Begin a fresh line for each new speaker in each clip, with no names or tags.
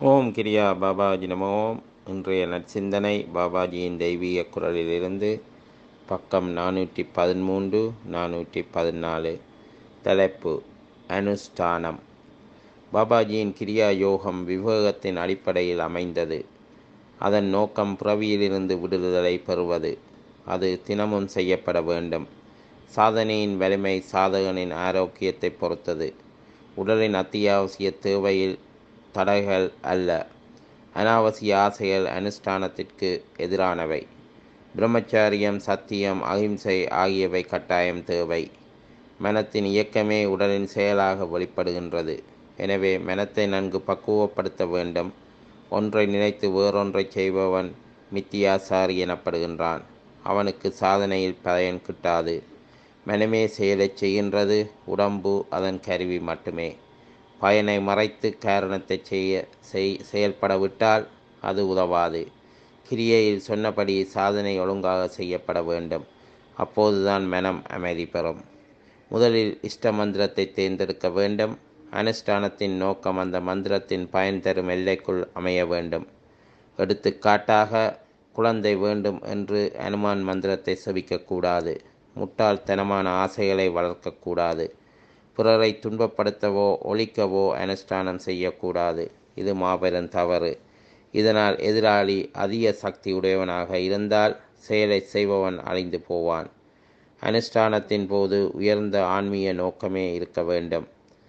ஓம் கிரியா பாபாஜி நமோ இன்றைய நற்சிந்தனை பாபாஜியின் தெய்வீக குரலிலிருந்து பக்கம் நானூற்றி பதிமூன்று நானூற்றி பதினாலு தலைப்பு அனுஷ்டானம் பாபாஜியின் கிரியா யோகம் விவேகத்தின் அடிப்படையில் அமைந்தது அதன் நோக்கம் புறவியிலிருந்து விடுதலை பெறுவது அது தினமும் செய்யப்பட வேண்டும் சாதனையின் வலிமை சாதகனின் ஆரோக்கியத்தை பொறுத்தது உடலின் அத்தியாவசிய தேவையில் தடைகள் அல்ல அனாவசிய ஆசைகள் அனுஷ்டானத்திற்கு எதிரானவை பிரம்மச்சாரியம் சத்தியம் அகிம்சை ஆகியவை கட்டாயம் தேவை மனத்தின் இயக்கமே உடலின் செயலாக வெளிப்படுகின்றது எனவே மனத்தை நன்கு பக்குவப்படுத்த வேண்டும் ஒன்றை நினைத்து வேறொன்றை செய்பவன் மித்தியாசாரி எனப்படுகின்றான் அவனுக்கு சாதனையில் பயன் கிட்டாது மனமே செயலைச் செய்கின்றது உடம்பு அதன் கருவி மட்டுமே பயனை மறைத்து காரணத்தை செய்ய செய் செயல்படவிட்டால் அது உதவாது கிரியையில் சொன்னபடி சாதனை ஒழுங்காக செய்யப்பட வேண்டும் அப்போதுதான் மனம் அமைதி பெறும் முதலில் இஷ்ட மந்திரத்தை தேர்ந்தெடுக்க வேண்டும் அனுஷ்டானத்தின் நோக்கம் அந்த மந்திரத்தின் பயன் தரும் எல்லைக்குள் அமைய வேண்டும் எடுத்துக்காட்டாக குழந்தை வேண்டும் என்று அனுமான் மந்திரத்தை செவிக்கக்கூடாது முட்டாள்தனமான ஆசைகளை வளர்க்கக்கூடாது பிறரை துன்பப்படுத்தவோ ஒழிக்கவோ அனுஷ்டானம் செய்யக்கூடாது இது மாபெரும் தவறு இதனால் எதிராளி அதிக சக்தி உடையவனாக இருந்தால் செயலை செய்பவன் அழிந்து போவான் அனுஷ்டானத்தின் போது உயர்ந்த ஆன்மீக நோக்கமே இருக்க வேண்டும்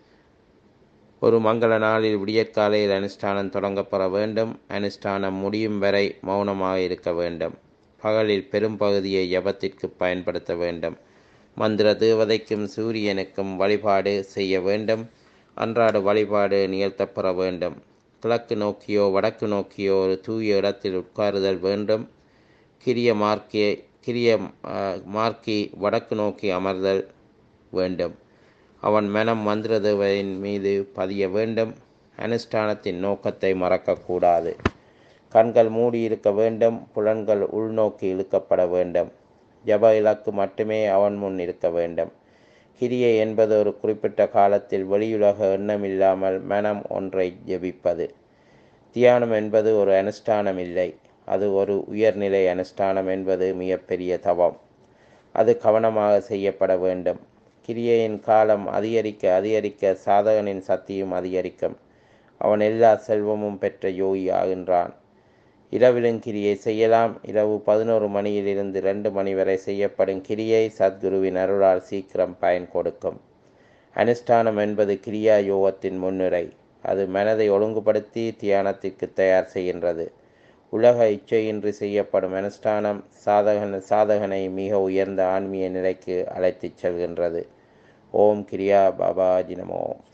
ஒரு மங்கள நாளில் விடியற்காலையில் அனுஷ்டானம் தொடங்கப்பட வேண்டும் அனுஷ்டானம் முடியும் வரை மௌனமாக இருக்க வேண்டும் பகலில் பெரும் பகுதியை ஜபத்திற்கு பயன்படுத்த வேண்டும் மந்திர தேவதைக்கும் சூரியனுக்கும் வழிபாடு செய்ய வேண்டும் அன்றாட வழிபாடு நிகழ்த்தப்பெற வேண்டும் கிழக்கு நோக்கியோ வடக்கு நோக்கியோ ஒரு தூய இடத்தில் உட்காருதல் வேண்டும் கிரிய மார்க்கிய கிரிய மார்க்கி வடக்கு நோக்கி அமர்தல் வேண்டும் அவன் மனம் மந்திர தேவதையின் மீது பதிய வேண்டும் அனுஷ்டானத்தின் நோக்கத்தை மறக்கக்கூடாது கண்கள் மூடி இருக்க வேண்டும் புலன்கள் உள்நோக்கி இழுக்கப்பட வேண்டும் ஜப இலக்கு மட்டுமே அவன் முன் இருக்க வேண்டும் கிரியை என்பது ஒரு குறிப்பிட்ட காலத்தில் வெளியுலக எண்ணம் இல்லாமல் மனம் ஒன்றை ஜபிப்பது தியானம் என்பது ஒரு அனுஷ்டானம் இல்லை அது ஒரு உயர்நிலை அனுஷ்டானம் என்பது மிகப்பெரிய தவம் அது கவனமாக செய்யப்பட வேண்டும் கிரியையின் காலம் அதிகரிக்க அதிகரிக்க சாதகனின் சக்தியும் அதிகரிக்கும் அவன் எல்லா செல்வமும் பெற்ற யோகி ஆகின்றான் இரவிலும் கிரியை செய்யலாம் இரவு பதினோரு மணியிலிருந்து ரெண்டு மணி வரை செய்யப்படும் கிரியை சத்குருவின் அருளால் சீக்கிரம் பயன் கொடுக்கும் அனுஷ்டானம் என்பது கிரியா யோகத்தின் முன்னுரை அது மனதை ஒழுங்குபடுத்தி தியானத்திற்கு தயார் செய்கின்றது உலக இச்சையின்றி செய்யப்படும் அனுஷ்டானம் சாதகன் சாதகனை மிக உயர்ந்த ஆன்மீக நிலைக்கு அழைத்துச் செல்கின்றது ஓம் கிரியா பாபாஜி நமோ